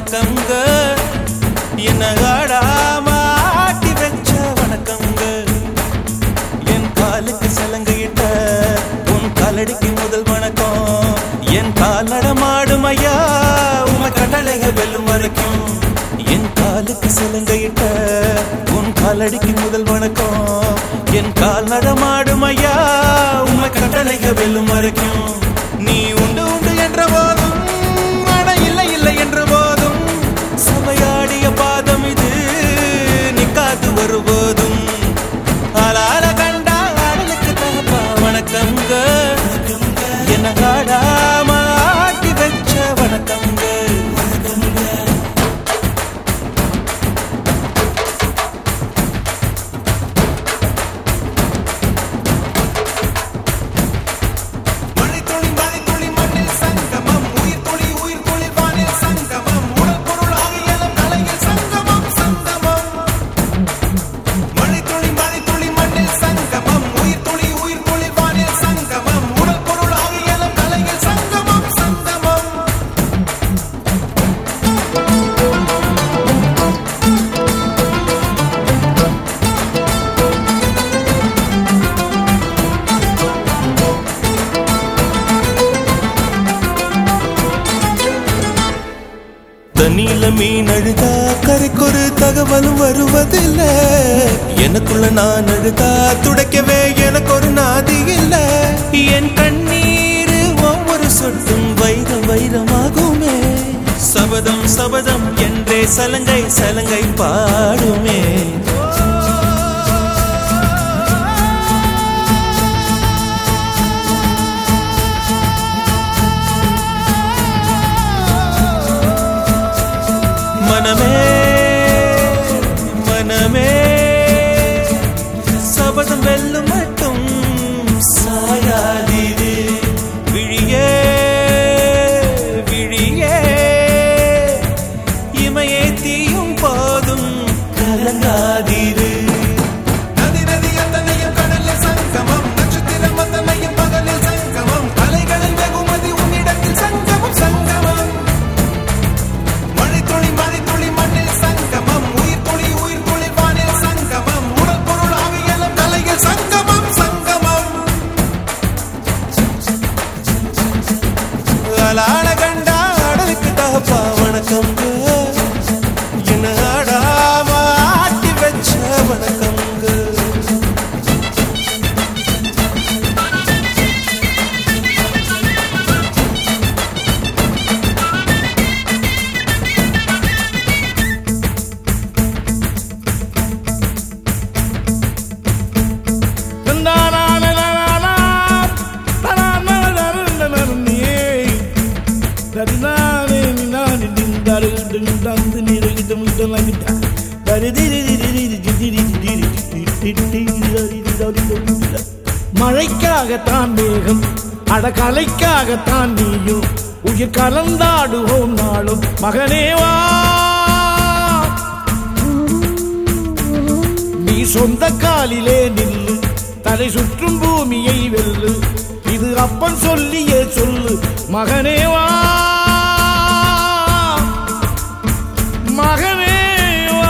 வணக்கங்க என்ன ஆடாம ஆட்டி வச்ச வணக்கங்க என் காலுக்கு சலங்கையிட்ட உன் காலடிக்கு முதல் வணக்கம் என் கால் நடமாடும் ஐயா உம கட்டளைக வெல்லும் வரைக்கும் என் காலுக்கு சலங்கையிட்ட உன் காலடிக்கு முதல் வணக்கம் என் கால் நடமாடும் ஐயா உம கட்டளைக வெல்லும் வரைக்கும் நீ உண்டு உண்டு என்ற போதும் ஆனா இல்லை இல்லை என்ற போதும் சபையாடிய பாதம் இது நிக்காது வருபோதும் ஆளால கண்டா ஆடலுக்கு தகப்பா வணக்கங்க என்ன ஆடாம ஆட்டி வச்ச வணக்கங்க மழைத்துளி மழைத்துளி மண்ணில் சங்கமம் உயிர் துளி உயிர் துளி வானில் சங்கமம் உடல் பொருள் ஆகியலும் கலையில் சங்கமம் சங்கமம் மழைத்துளி மழைத்துளி மண்ணில் சங்கமம் உயிர் துளி உயிர் துளி வானில் சங்கமம் உடல் பொருள் ஆகியலும் கலையில் சங்கமம் சங்கமம் தண்ணியில மீன் அழுதா கரைக்கொரு தகவலும் வருவதில்ல எனக்குள்ள நான் அழுதா துடைக்கவே எனக்கு ஒரு நாதி இல்ல என் கண்ணீர் ஒவ்வொரு சொட்டும் வைரம் வைரமாகுமே சபதம் சபதம் என்றே சலங்கை சலங்கை பாடுமே மனமே மனமே சபதம் வெல்லும் மட்டும் சாயாதீது விழியே விழியே இமையே தீயும் போதும் கலங்காதீரு நதி நதி அத்தனையும் கடலில் சங்கமம் நட்சத்திரம் அத்தனையும் பகலில் சங்கமம் அலைகளில் வெகுமதி உன்னிடத்தில் சங்கமம் சங்கமம் மழைத்துளி மழைத்துளி மண்ணில் சங்கமம் உயிர் துளி உயிர் துளி வானில் சங்கமம் உடல் பொருள் ஆவியலும் கலையில் சங்கமம் சங்கமம் அலால கண்டா அடலுக்கு தகப்பா வணக்கங்க என்ன ஆடாம ஆட்டி வச்ச வணக்கங்க மழைக்காகத்தான் மேகம் அடகலைக்காகத்தான் நீயும் உயிர் கலந்தாடுவோம் நாளும் மகனேவா நீ சொந்த காலிலே நில்லு தலை சுற்றும் பூமியை வெல்லு இது அப்பன் சொல்லியே சொல்லு மகனேவா மகனேவா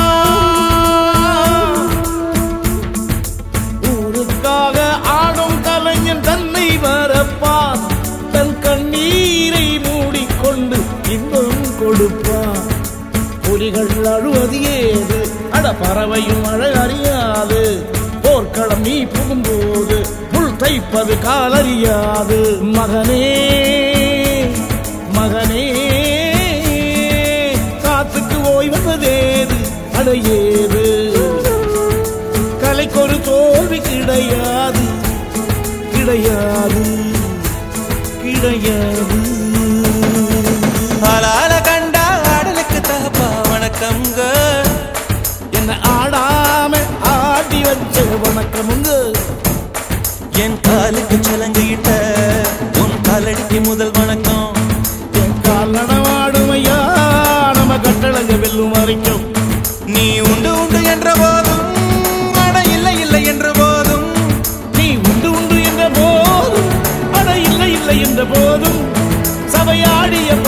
ஊருக்காக ஆடும் கலைஞன் தன்னை வரப்பான் தன் கண்ணீரை மூடிக்கொண்டு இன்பம் கொடுப்பான் புலிகள் அழுவது ஏது அட பறவையும் அழ அறியாது போர்க்களம் நீ புகும்போது முள் தைப்பது காலறியாது மகனே மகனே காத்துக்கு ஓய்வதேது அடையேது கலைக்கொரு தோல்வி கிடையாது கிடையாது கிடையாது அலால கண்டா அடலுக்கு தகப்பா வணக்கங்க என்ன ஆடாம ஆடி வச்ச வணக்கமுங்க என் காலுக்கு சலங்கையிட்ட உன் காலடிக்கு முதல் வணக்கம் என் கால் நடமாடுமையா நம்ம கட்டளங்க வெல்லும் வரைக்கும் நீ உண்டு உண்டு என்ற போதும் அட இல்லை இல்லை என்ற போதும் நீ உண்டு உண்டு என்ற போதும் அட இல்லை இல்லை என்ற போதும் சபையாடிய